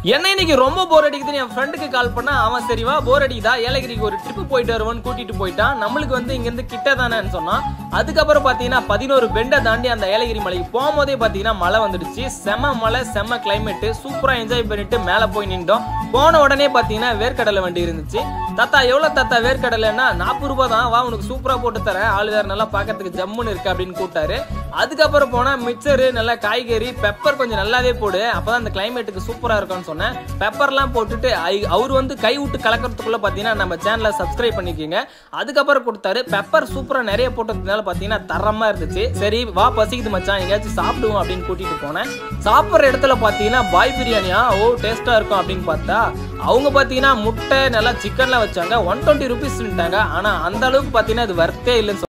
என்ன இன்னைக்கு ரொம்ப போர் அடிக்குதுன்னு என் ஃப்ரெண்டுக்கு கால் பண்ணா அவன் சரிவா போர் அடிக்குதா ஏலகிரிக்கு ஒரு ட்ரிப் போயிட்டு வருவான்னு கூட்டிட்டு போயிட்டான் நம்மளுக்கு வந்து இங்க இருந்து கிட்ட தானேன்னு சொன்னான் அதுக்கப்புறம் பாத்தீங்கன்னா பதினோரு பெண்டை தாண்டி அந்த ஏலகிரி மலைக்கு போகும்போதே பாத்தீங்கன்னா மழை வந்துடுச்சு செம மழை செம கிளைமேட் சூப்பரா என்ஜாய் பண்ணிட்டு மேல போய் நின்றோம் போன உடனே பாத்தீங்கன்னா வேர்க்கடலை வண்டி இருந்துச்சு தாத்தா எவ்வளவு தாத்தா வேர்க்கடலைன்னா நாற்பது ரூபாய் தான் வா உனக்கு சூப்பரா போட்டு தரேன் ஆள் வேற நல்லா பார்க்கறதுக்கு ஜம்முன்னு இருக்கு அப்படின்னு கூப்பிட்டாரு அதுக்கப்புறம் போனா மிக்சரு நல்லா காய்கறி பெப்பர் கொஞ்சம் நல்லாவே போடு அப்பதான் அந்த கிளைமேட்டுக்கு சூப்பரா இருக்கும்னு சொன்னேன் பெப்பர்லாம் போட்டுட்டு ஐ- அவர் வந்து கை விட்டு கலக்கிறதுக்குள்ள பாத்தீங்கன்னா நம்ம சேனலை சப்ஸ்கிரைப் பண்ணிக்கோங்க அதுக்கப்புறம் கொடுத்தாரு பெப்பர் சூப்பரா நிறைய போட்டதுனால பாத்தீங்கன்னா தரமா இருந்துச்சு சரி வா பசிக்குது மச்சான் எங்கேயாச்சும் சாப்பிடுவோம் அப்படின்னு கூட்டிட்டு போனேன் சாப்பிட்ற இடத்துல பாத்தீங்கன்னா பாய் பிரியாணியா ஓ டேஸ்டா இருக்கும் அப்படின்னு பார்த்தா அவங்க பாத்தீங்கன்னா முட்டை நல்லா சிக்கன்லாம் வச்சாங்க ஒன் டுவெண்ட்டி ருபீஸ்ட்டாங்க ஆனா அந்த அளவுக்கு பாத்தீங்கன்னா அது வர்த்தே இல்லைன்னு